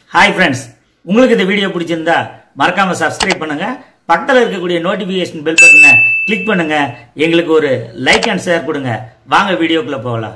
hi friends உங்களுக்கு இந்த video பிடிச்சிருந்தா மறக்காம சப்ஸ்கிரைப் பண்ணுங்க பக்கத்தில் இருக்கக்கூடிய நோட்டிபிகேஷன் பெல் பட்டனை கிளிக் பண்ணுங்க எங்களுக்கு ஒரு லைக் அண்ட் ஷேர் கொடுங்க வாங்க வீடியோக்குள்ள போகலாம்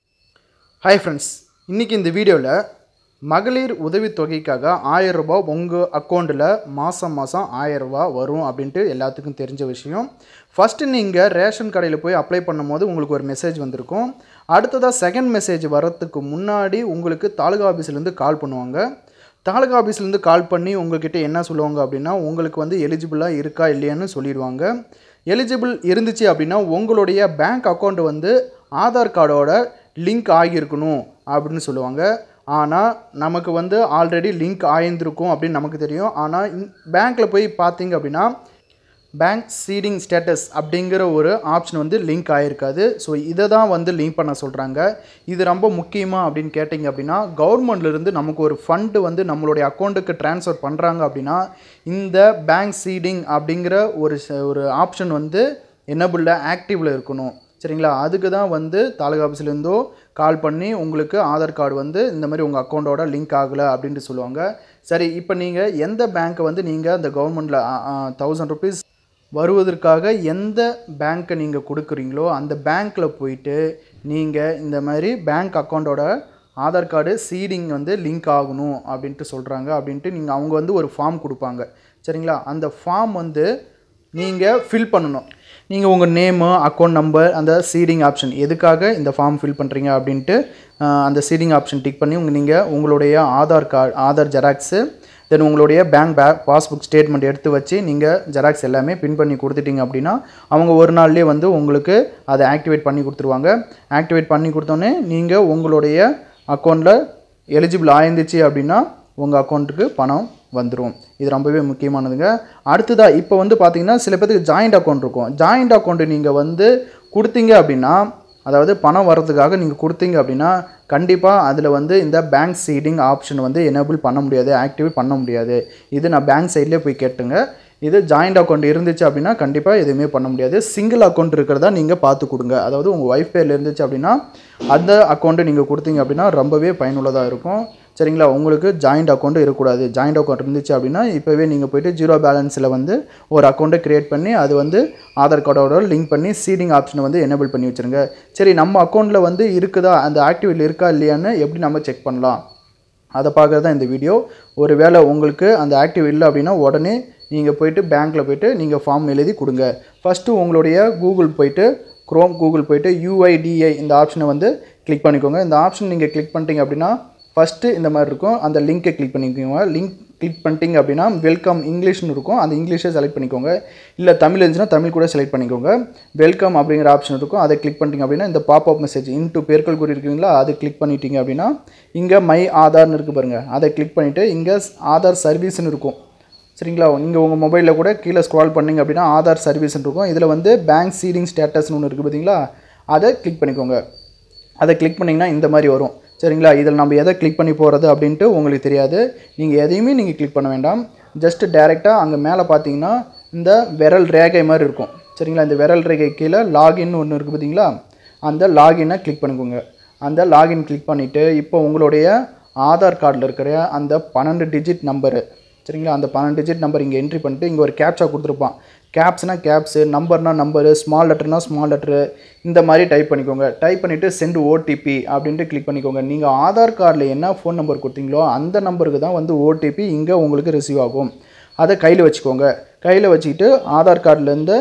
ஹாய் ஃப்ரெண்ட்ஸ் இன்றைக்கி இந்த வீடியோவில் மகளிர் உதவித்தொகைக்காக ஆயிரம் ரூபாய் உங்கள் அக்கௌண்ட்டில் மாதம் மாதம் ஆயிரம் ரூபாய் வரும் அப்படின்ட்டு எல்லாத்துக்கும் தெரிஞ்ச விஷயம் ஃபஸ்ட்டு நீங்கள் ரேஷன் கடையில் போய் அப்ளை பண்ணும்போது உங்களுக்கு ஒரு மெசேஜ் வந்திருக்கும் அடுத்ததாக செகண்ட் மெசேஜ் வரத்துக்கு முன்னாடி உங்களுக்கு தாலுகா ஆஃபீஸ்லேருந்து கால் பண்ணுவாங்க தாலுகா ஆஃபீஸ்லேருந்து கால் பண்ணி உங்ககிட்ட என்ன சொல்லுவாங்க அப்படின்னா உங்களுக்கு வந்து எலிஜிபிளாக இருக்கா இல்லையான்னு சொல்லிடுவாங்க எலிஜிபிள் இருந்துச்சு அப்படின்னா உங்களுடைய பேங்க் அக்கௌண்ட் வந்து ஆதார் கார்டோட லிங்க் ஆகியிருக்கணும் அப்படின்னு சொல்லுவாங்க ஆனால் நமக்கு வந்து ஆல்ரெடி லிங்க் ஆயிருந்திருக்கும் அப்படின்னு நமக்கு தெரியும் ஆனால் பேங்க்கில் போய் பார்த்தீங்க அப்படின்னா பேங்க் சீடிங் ஸ்டேட்டஸ் அப்படிங்கிற ஒரு ஆப்ஷன் வந்து லிங்க் ஆகிருக்காது ஸோ இதை தான் வந்து லிங்க் பண்ண சொல்கிறாங்க இது ரொம்ப முக்கியமாக அப்படின்னு கேட்டிங்க அப்படின்னா கவர்மெண்ட்லேருந்து நமக்கு ஒரு ஃபண்டு வந்து நம்மளுடைய அக்கௌண்ட்டுக்கு ட்ரான்ஸ்ஃபர் பண்ணுறாங்க அப்படின்னா இந்த பேங்க் சீடிங் அப்படிங்கிற ஒரு ச- ஒரு ஆப்ஷன் வந்து என்னபிளில் ஆக்டிவில் இருக்கணும் சரிங்களா அதுக்கு தான் வந்து தாலுகா ஆஃபீஸ்லேருந்தோ கால் பண்ணி உங்களுக்கு ஆதார் கார்டு வந்து இந்த மாதிரி உங்கள் அக்கௌண்ட்டோட லிங்க் ஆகலை அப்படின்ட்டு சொல்லுவாங்க சரி இப்போ நீங்கள் எந்த பேங்க்கை வந்து நீங்கள் அந்த கவர்மெண்ட்டில் தௌசண்ட் ருபீஸ் வருவதற்காக எந்த பேங்க்கை நீங்கள் கொடுக்குறீங்களோ அந்த பேங்க்கில் போயிட்டு நீங்கள் இந்த மாதிரி பேங்க் அக்கௌண்ட்டோட ஆதார் கார்டு சீடிங் வந்து லிங்க் ஆகணும் அப்படின்ட்டு சொல்கிறாங்க அப்படின்ட்டு நீங்கள் அவங்க வந்து ஒரு ஃபார்ம் கொடுப்பாங்க சரிங்களா அந்த ஃபார்ம் வந்து நீங்கள் ஃபில் பண்ணணும் நீங்கள் உங்கள் நேமு அக்கௌண்ட் நம்பர் அந்த சீடிங் ஆப்ஷன் எதுக்காக இந்த ஃபார்ம் ஃபில் பண்ணுறீங்க அப்படின்ட்டு ஆஹ், அந்த சீடிங் ஆப்ஷன் டிக் பண்ணி உங்கள் நீங்கள் உங்களுடைய Aadhaar card Aadhaar xerox then உங்களுடைய பேங்க் பே பாஸ்புக் ஸ்டேட்மெண்ட் எடுத்து வச்சு நீங்கள் ஜெராக்ஸ் எல்லாமே பின் பண்ணி கொடுத்துட்டீங்க அப்படின்னா அவங்க ஒரு நாள்லேயே வந்து உங்களுக்கு அதை ஆக்டிவேட் பண்ணி கொடுத்துருவாங்க ஆக்டிவேட் பண்ணி கொடுத்தோன்னே நீங்கள் உங்களுடைய அக்கௌண்ட்டில் எலிஜிபிள் ஆயிருந்துச்சு அப்படின்னா உங்கள் அக்கௌண்ட்டுக்கு பணம் வந்துடும் இது ரொம்பவே முக்கியமானதுங்க அடுத்ததாக இப்போ வந்து பார்த்தீங்கன்னா சில பேருக்கு ஜாயிண்ட் அக்கௌண்ட் இருக்கும் ஜாயிண்ட் அக்கௌண்ட் நீங்கள் வந்து கொடுத்தீங்க அப்படின்னா அதாவது பணம் வர்றதுக்காக நீங்கள் கொடுத்தீங்க அப்படின்னா கண்டிப்பாக அதில் வந்து இந்த பேங்க் சீடிங் ஆப்ஷன் வந்து எனேபிள் பண்ண முடியாது ஆக்டிவேட் பண்ண முடியாது இது நான் பேங்க் சைட்லேயே போய் கேட்டுங்க இது ஜாயிண்ட் அக்கௌண்ட் இருந்துச்சு அப்படின்னா கண்டிப்பாக எதுவுமே பண்ண முடியாது சிங்கிள் அக்கௌண்ட் இருக்கிறதா நீங்கள் பார்த்து கொடுங்க அதாவது உங்கள் ஒய்ஃப் பேரில் இருந்துச்சு அப்படின்னா அந்த அக்கௌண்ட்டு நீங்கள் கொடுத்தீங்க அப்படின்னா ரொம்பவே பயனுள்ளதாக இருக்கும் சரிங்களா உங்களுக்கு ஜாயிண்ட் அக்கௌண்ட் இருக்கக்கூடாது ஜாயிண்ட் அக்கௌண்ட் இருந்துச்சு அப்படின்னா இப்போவே நீங்கள் போயிட்டு ஜீரோ பேலன்ஸில் வந்து ஒரு அக்கௌண்ட்டை க்ரியேட் பண்ணி அது வந்து ஆதார் கார்டோட லிங்க் பண்ணி சீடிங் ஆப்ஷனை வந்து எனேபிள் பண்ணி வச்சுருங்க சரி நம்ம அக்கௌண்ட்டில் வந்து இருக்குதா அந்த ஆக்டிவேட் இருக்கா இல்லையான்னு எப்படி நம்ம செக் பண்ணலாம் அதை பார்க்குறது தான் இந்த வீடியோ ஒரு வேளை உங்களுக்கு அந்த ஆக்டிவ் இல்லை அப்படின்னா உடனே நீங்கள் போயிட்டு பேங்க்கில் போயிட்டு நீங்கள் ஃபார்ம் எழுதி கொடுங்க ஃபஸ்ட்டு உங்களுடைய கூகுள் போயிட்டு க்ரோம் கூகுள் போயிட்டு யூஐடிஐ இந்த ஆப்ஷனை வந்து கிளிக் பண்ணிக்கோங்க இந்த ஆப்ஷன் நீங்கள் கிளிக் பண்ணிட்டீங்க அப்படின்னா ஃபஸ்ட்டு இந்த மாதிரி இருக்கும் அந்த லிங்க்கை கிளிக் பண்ணிக்கோங்க லிங்க் கிளிக் பண்ணிட்டீங்க அப்படின்னா வெல்கம் இங்கிலீஷ்னு இருக்கும் அந்த இங்கிலீஷை செலக்ட் பண்ணிக்கோங்க இல்லை தமிழ் இருந்துச்சுன்னா தமிழ் கூட செலக்ட் பண்ணிக்கோங்க வெல்கம் அப்படிங்கிற ஆப்ஷன் இருக்கும் அதை கிளிக் பண்ணிட்டீங்க அப்படின்னா இந்த பாப்அப் மெசேஜ் இன்ட்டு பேர்கள் குறி இருக்குங்களா அதை கிளிக் பண்ணிட்டீங்க அப்படின்னா இங்கே மை ஆதார்னு இருக்குது பாருங்கள் அதை கிளிக் பண்ணிவிட்டு இங்கே ஆதார் சர்வீஸ்னு இருக்கும் சரிங்களா நீங்கள் உங்கள் மொபைலில் கூட கீழே ஸ்க்ரால் பண்ணீங்க அப்படின்னா ஆதார் சர்வீஸ்னு இருக்கும் இதில் வந்து பேங்க் சீடிங் ஸ்டேட்டஸ்னு ஒன்று இருக்குது பார்த்தீங்களா அதை கிளிக் பண்ணிக்கோங்க அதை கிளிக் பண்ணிங்கன்னா இந்த மாதிரி வரும் சரிங்களா இதில் நம்ம எதை கிளிக் பண்ணி போகிறது அப்படின்ட்டு உங்களுக்கு தெரியாது நீங்கள் எதையுமே நீங்கள் கிளிக் பண்ண வேண்டாம் ஜஸ்ட் டேரெக்டாக அங்கே மேலே பார்த்தீங்கன்னா இந்த விரல் ரேகை மாதிரி இருக்கும் சரிங்களா இந்த விரல் ரேகை கீழே லாகின் ஒன்று இருக்குது பார்த்தீங்களா அந்த லாகினை கிளிக் பண்ணிக்கோங்க அந்த லாகின் கிளிக் பண்ணிவிட்டு இப்போ உங்களுடைய ஆதார் கார்டில் இருக்கிற அந்த பன்னெண்டு டிஜிட் நம்பரு சரிங்களா அந்த பன்னெண்டு டிஜிட் நம்பர் இங்கே என்ட்ரி பண்ணிட்டு இங்கே ஒரு கேப்சா கொடுத்துருப்பான் கேப்ஸ்னா கேப்ஸு நம்பர்னா நம்பரு ஸ்மால் லெட்டர்னா ஸ்மால் லெட்ரு இந்த மாதிரி டைப் பண்ணிக்கோங்க டைப் பண்ணிவிட்டு சென்ட் ஓடிபி அப்படின்ட்டு கிளிக் பண்ணிக்கோங்க நீங்கள் ஆதார் கார்டில் என்ன ஃபோன் நம்பர் கொடுத்தீங்களோ அந்த நம்பருக்கு தான் வந்து ஓடிபி இங்கே உங்களுக்கு ரிசீவ் ஆகும் அதை கையில் வச்சுக்கோங்க கையில் வச்சுக்கிட்டு ஆதார் கார்டிலேருந்து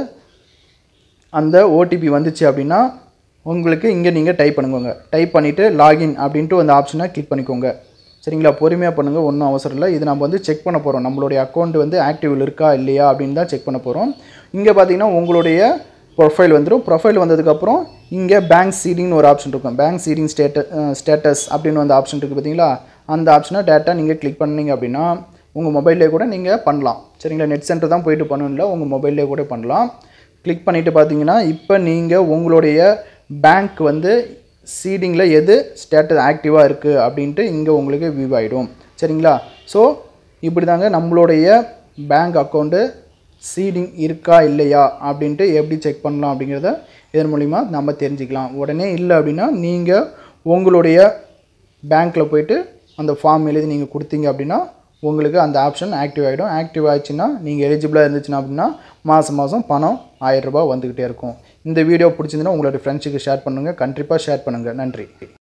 அந்த ஓடிபி வந்துச்சு அப்படின்னா உங்களுக்கு இங்கே நீங்கள் டைப் பண்ணுங்க டைப் பண்ணிவிட்டு லாகின் அப்படின்ட்டு அந்த ஆப்ஷனை கிளிக் பண்ணிக்கோங்க சரிங்களா பொறுமையாக பண்ணுங்கள் ஒன்றும் அவசரம் இல்லை இது நம்ம வந்து செக் பண்ண போகிறோம் நம்மளுடைய அக்கௌண்ட் வந்து ஆக்டிவில் இருக்கா இல்லையா அப்படின்னு தான் செக் பண்ண போகிறோம் இங்கே பார்த்தீங்கன்னா உங்களுடைய ப்ரொஃபைல் வந்துடும் ப்ரொஃபைல் வந்ததுக்கப்புறம் இங்கே பேங்க் சீடிங்னு ஒரு ஆப்ஷன் இருக்கும் பேங்க் சீடிங் ஸ்டேட்ட ஸ்டேட்டஸ் அப்படின்னு வந்து ஆப்ஷன் இருக்குது பார்த்தீங்களா அந்த ஆப்ஷனை டேட்டா நீங்கள் கிளிக் பண்ணீங்க அப்படின்னா உங்கள் மொபைல்லே கூட நீங்கள் பண்ணலாம் சரிங்களா நெட் சென்டர் தான் போயிட்டு பண்ணணும் இல்லை உங்கள் மொபைல்லே கூட பண்ணலாம் கிளிக் பண்ணிவிட்டு பார்த்தீங்கன்னா இப்போ நீங்கள் உங்களுடைய பேங்க் வந்து சீடிங்கில் எது ஸ்டேட்டஸ் ஆக்டிவாக இருக்குது அப்படின்ட்டு இங்கே உங்களுக்கு வியூ ஆகிடும் சரிங்களா ஸோ இப்படி தாங்க நம்மளுடைய பேங்க் அக்கௌண்ட்டு சீடிங் இருக்கா இல்லையா அப்படின்ட்டு எப்படி செக் பண்ணலாம் அப்படிங்கிறத இதன் மூலிமா நம்ம தெரிஞ்சுக்கலாம் உடனே இல்லை அப்படின்னா நீங்கள் உங்களுடைய பேங்க்கில் போயிட்டு அந்த ஃபார்ம் எழுதி நீங்கள் கொடுத்தீங்க அப்படின்னா உங்களுக்கு அந்த ஆப்ஷன் ஆக்டிவ் ஆகிடும் ஆக்டிவ் ஆச்சுன்னா நீங்கள் எலிஜிபிளாக இருந்துச்சுன்னா அப்படின்னா மாதம் மாதம் பணம் ஆயிரம் ரூபாய் வந்துக்கிட்டே இருக்கும் இந்த வீடியோ பிடிச்சிருந்துன்னா உங்களோட ஃப்ரெண்ட்ஸுக்கு ஷேர் பண்ணுங்கள் கண்டிப்பாக ஷேர் பண்ணுங்கள் நன்றி